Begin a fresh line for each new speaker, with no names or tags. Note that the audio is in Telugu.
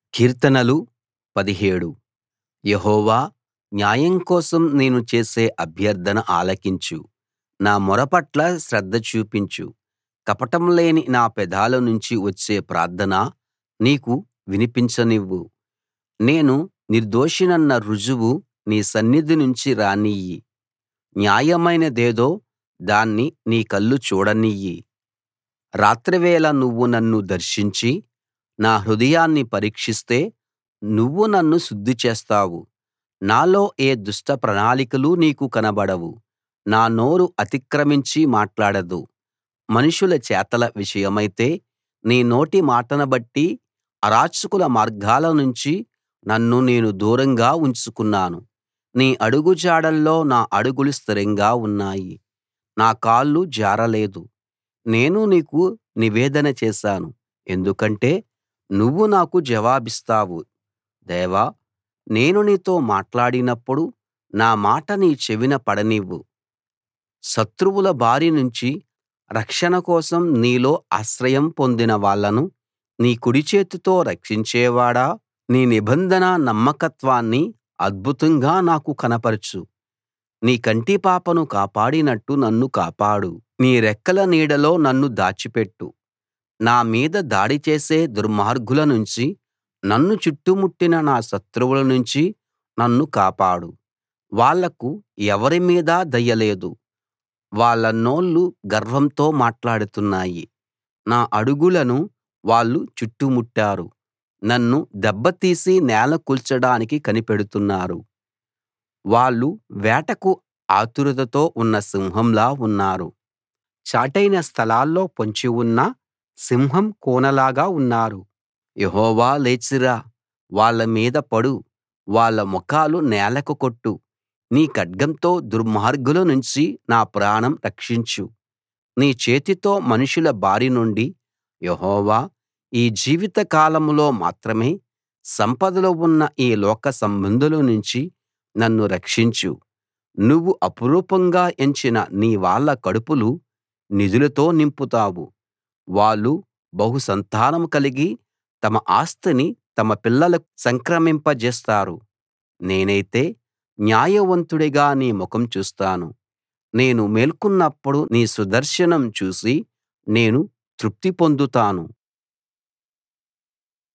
కీర్తనలు 17 యెహోవా న్యాయం కోసం నేను చేసే అభ్యర్థన ఆలకించు నా మొర పట్ల శ్రద్ధ చూపించు కపటం లేని నా పెదాల నుంచి వచ్చే ప్రార్థన నీకు వినిపించనివ్వు నేను నిర్దోషినన్న రుజువు నీ సన్నిధి నుంచి రానియ్యి న్యాయమైనదేదో దాన్ని నీ కళ్ళు చూడనియ్యి రాత్రివేళ నువ్వు నన్ను దర్శించి నా హృదయాన్ని పరీక్షిస్తే నువ్వు నన్ను శుద్ధి చేస్తావు నాలో ఏ దుష్ట ప్రణాళికలూ నీకు కనబడవు నా నోరు అతిక్రమించి మాట్లాడదు మనుషుల చేతల విషయమైతే నీ నోటి మాటను బట్టి అరాచకుల మార్గాల నుంచి నన్ను నేను దూరంగా ఉంచుకున్నాను నీ అడుగుజాడల్లో నా అడుగులు స్థిరంగా ఉన్నాయి నా కాళ్ళు జారలేదు నేను నీకు నివేదన చేశాను ఎందుకంటే నువ్వు నాకు జవాబిస్తావు దేవా నేను నీతో మాట్లాడినప్పుడు నా మాట నీ చెవిన పడనివ్వు శత్రువుల బారి నుంచి రక్షణ కోసం నీలో ఆశ్రయం పొందిన వాళ్ళను నీ కుడిచేతితో రక్షించేవాడా నీ నిబంధన నమ్మకత్వాన్ని అద్భుతంగా నాకు కనపరచు నీ కంటిపాపను కాపాడినట్టు నన్ను కాపాడు నీ రెక్కల నీడలో నన్ను దాచిపెట్టు నా మీద దాడి చేసే దుర్మార్గుల నుంచి నన్ను చుట్టుముట్టిన నా శత్రువుల నుంచి నన్ను కాపాడు వాళ్లకు ఎవరి మీదా దయ లేదు వాళ్ళ నోళ్ళు గర్వంతో మాట్లాడుతున్నాయి నా అడుగులను వాళ్ళు చుట్టుముట్టారు నన్ను దెబ్బతీసి నేల కూల్చడానికి కనిపెడుతున్నారు వాళ్ళు వేటకు ఆతురతతో ఉన్న సింహంలా ఉన్నారు చాటైన స్థలాల్లో పొంచి ఉన్న సింహం కూనలాగా ఉన్నారు యెహోవా లేచి రా వాళ్ళ మీద పడు వాళ్ళ ముఖాలు నేలకు కొట్టు నీ ఖడ్గంతో దుర్మార్గుల నుంచి నా ప్రాణం రక్షించు నీ చేతితో మనుషుల బారి నుండి యెహోవా ఈ జీవిత కాలంలో మాత్రమే సంపదలు ఉన్న ఈ లోక సంబంధుల నుంచి నన్ను రక్షించు నువ్వు అపురూపంగా ఎంచిన నీ వాళ్ళ కడుపులు నిధులతో నింపుతావు వాళ్ళు బహుసంతానం కలిగి తమ ఆస్తిని తమ పిల్లలకు సంక్రమింపజేస్తారు నేనైతే న్యాయవంతుడిగా నీ ముఖం చూస్తాను నేను మేల్కొన్నప్పుడు నీ సుదర్శనం చూసి నేను తృప్తి పొందుతాను